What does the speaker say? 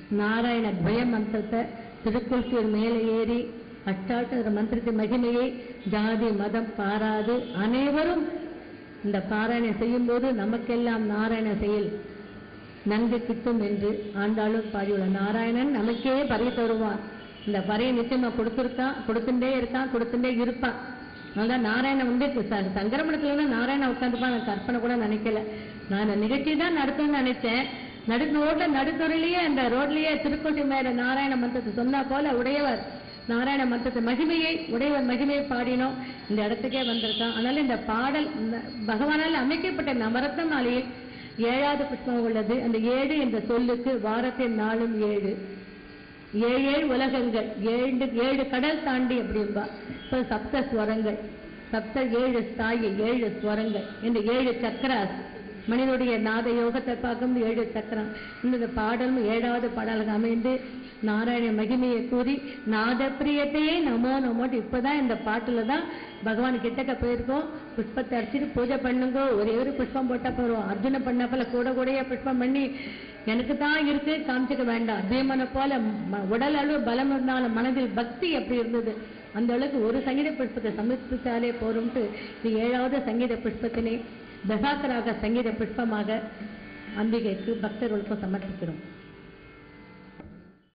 நாராயண துவய மந்திரத்தை திருக்குறிச்சியூர் மேலே ஏறி அஷ்டாட்சர மந்திரத்தின் மகிமையை ஜாதி மதம் பாராது அனைவரும் இந்த பாராயணம் செய்யும்போது நமக்கெல்லாம் நாராயண செயல் நன்கு கிட்டும் என்று ஆண்டாளும் பாடியுள்ள நாராயணன் நமக்கே பறை தருவான் இந்த பறையை நிச்சயமா கொடுத்துருக்கான் கொடுத்துட்டே இருக்கான் கொடுத்துட்டே இருப்பான் அதான் நாராயணன் வந்து ச- சங்கரமடத்துல நாராயணன் உட்காந்துப்பான் நான் கற்பனை கூட நினைக்கல நான் இந்த நிகழ்ச்சி தான் நடத்தணும்னு நினைச்சேன் நடு ரோட்ல நடுத்துறையிலேயே அந்த ரோட்லயே திருக்கோட்டி மேல நாராயண மந்திரத்தை சொன்னா போல உடையவர் நாராயண மந்திரத்தை மகிமையை உடையவர் மகிமையை பாடினோம் இந்த இடத்துக்கே வந்திருக்கான் அதனால இந்த பாடல் இந்த பகவானால் அமைக்கப்பட்ட நவரத்னாலேயே ஏழாவது புஷ்பம் உள்ளது அந்த ஏழு என்ற சொல்லுக்கு வாரத்தின் நாளும் ஏழு ஏழு ஏழு உலகங்கள் ஏழு ஏழு கடல் தாண்டி அப்படிம்பா இப்போ சப்த ஸ்வரங்கள் சப்த ஏழு ஸ்தாயி ஏழு ஸ்வரங்கள் இந்த ஏழு சக்கராஸ் மனிதனுடைய நாத யோகத்தை பார்க்கும் ஏழு சக்கரம் இந்த பாடலும் ஏழாவது பாடலாக அமைந்து நாராயண மகிமையை கூறி நாத பிரியத்தையே நமோ நமோட்டு இப்பதான் இந்த பாட்டுல தான் பகவான் கிட்டக்க போயிருக்கோம் புஷ்பத்தை அடிச்சுட்டு பூஜை பண்ணுங்க ஒரே ஒரு புஷ்பம் போட்டா போறோம் அர்ஜுன பண்ண போல கூட கூடயே புஷ்பம் பண்ணி எனக்கு தான் இருக்கு காமிச்சுக்க வேண்டாம் பீமனை போல ம- உடல் அளவு பலம் இருந்தாலும் மனதில் பக்தி எப்படி இருந்தது அந்த அளவுக்கு ஒரு சங்கீத புஷ்பத்தை சமர்ப்பித்தாலே போரும்ட்டு இது ஏழாவது சங்கீத புஷ்பத்தினை தசாக்கராக சங்கீத புஷ்பமாக அம்பிகைக்கு பக்தர்களுக்கும் சமர்ப்பிக்கிறோம்